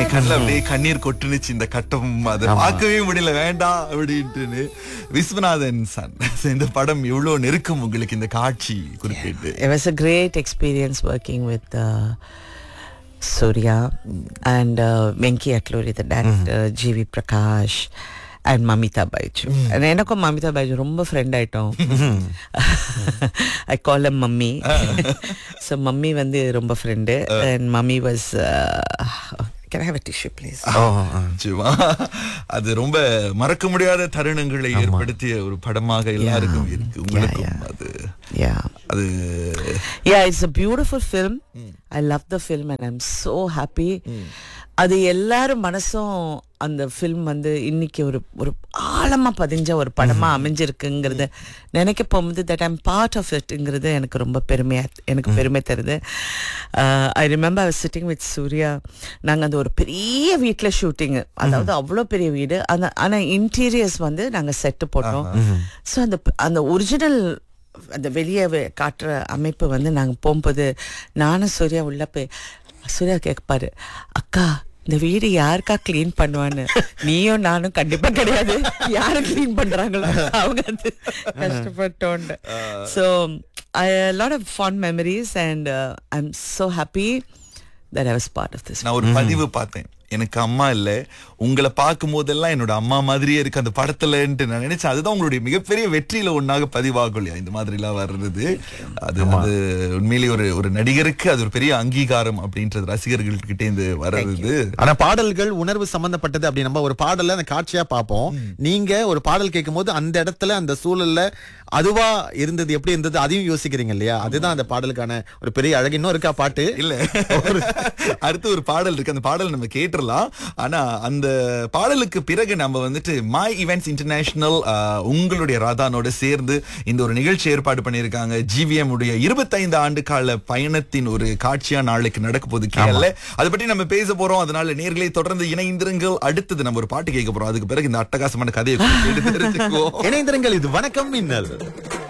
கண்ணில் அப்படியே கண்ணீர் கொட்டுனுச்சு இந்த கட்டம் அதை பார்க்கவே முடியல வேண்டாம் அப்படின்ட்டுன்னு விஸ்வநாதன் சன் இந்த படம் எவ்வளவு நெருக்கம் உங்களுக்கு இந்த காட்சி குறிப்பிட்டு It was a great experience working with uh, Surya and uh, Venki Atluri, the director, G.V. Prakash. And Mamitha Baiju எனக்கும் மமிதா பைஜு ரொம்ப ஃப்ரெண்ட் ஆயிட்டோம் I call em mummy so mummy வந்து ரொம்ப friend and mummy was can have a tissue please oh ah. நிச்சயமா. அது ரொம்ப மறக்க முடியாத தருணங்களை ஏற்படுத்திய ஒரு படமாக எல்லாருக்கும் இருக்கு உங்களுக்கும் அது யா அது Yeah, it's a beautiful film. I love the film and I'm so happy. அது எல்லாரும் மனசும் அந்த ஃபில்ம் வந்து இன்னைக்கு ஒரு ஒரு ஆழமா பதிஞ்ச ஒரு படமா அமைஞ்சிருக்குங்கிறத நினைக்க போகும்போது தட் ஐம் பார்ட் ஆஃப் இட்ங்கிறது எனக்கு ரொம்ப பெருமையா எனக்கு பெருமை தருது I remember I sitting with Suriya நாங்கள் அந்த ஒரு பெரிய வீட்டில் ஷூட்டிங் அதாவது அவ்வளோ பெரிய வீடு அந்த ஆனால் இன்டீரியர்ஸ் வந்து நாங்கள் செட்டு போட்டோம் ஸோ அந்த அந்த ஒரிஜினல் அந்த வெளியே வெ- காட்டுற அமைப்பு வந்து நாங்கள் போகும்போது நானும் சூர்யா உள்ள போய் சூர்யா கேட்பாரு அக்கா இந்த வீடு யாருக்கா க்ளீன் பண்ணுவான்னு நீயும் நானும் கண்டிப்பா கிடையாது யாரு க்ளீன் பண்றாங்களோ அவங்க அது கஷ்டப்பட்டோண்டு so I lot of fun memories and I am so happy that I was part of this நான் ஒரு பதிவு பார்த்தேன் எனக்கு அம்மா இல்ல உங்களை பார்க்கும் போதெல்லாம் என்னோட அம்மா மாதிரியே இருக்கு அந்த படத்துலன்ட்டு நான் நினைச்சேன் அதுதான் உங்களுடைய மிகப்பெரிய வெற்றியில ஒண்ணாக பதிவாகும் இல்லையா இந்த மாதிரி எல்லாம் வர்றது அது அது உண்மையிலேயே ஒரு ஒரு நடிகருக்கு அது ஒரு பெரிய அங்கீகாரம் அப்படின்றது ரசிகர்கள் கிட்டே இருந்து வர்றது ஆனா பாடல்கள் உணர்வு சம்பந்தப்பட்டது அப்படி நம்ம ஒரு பாடல அந்த காட்சியா பார்ப்போம் நீங்க ஒரு பாடல் கேட்கும்போது அந்த இடத்துல அந்த சூழல்ல அதுவா இருந்தது எப்படி இருந்தது அதையும் யோசிக்கிறீங்க இல்லையா அதுதான் அந்த பாடலுக்கான ஒரு பெரிய அழகு இன்னும் இருக்கா பாட்டு இல்ல அடுத்து ஒரு பாடல் இருக்கு அந்த பாடல் நம்ம கேட்டுறலாம் ஆனா அந்த பாடலுக்கு பிறகு நம்ம வந்துட்டு மை ஈவெண்ட்ஸ் இன்டர்நேஷனல் உங்களுடைய ராதானோட சேர்ந்து இந்த ஒரு நிகழ்ச்சி ஏற்பாடு பண்ணியிருக்காங்க ஜிவிஎம் உடைய இருபத்தைந்து ஆண்டு கால பயணத்தின் ஒரு காட்சியா நாளைக்கு நடக்க போகுது கேள்ல அதை பற்றி நம்ம பேச போறோம் அதனால நேர்களை தொடர்ந்து இணைந்திருங்கள் அடுத்தது நம்ம ஒரு பாட்டு கேட்க போறோம் அதுக்கு பிறகு இந்த அட்டகாசமான கதையை கேட்டு தெரிஞ்சுக்குவோம் இணைந்திருங்கள் இது வணக்கம் மின்னல்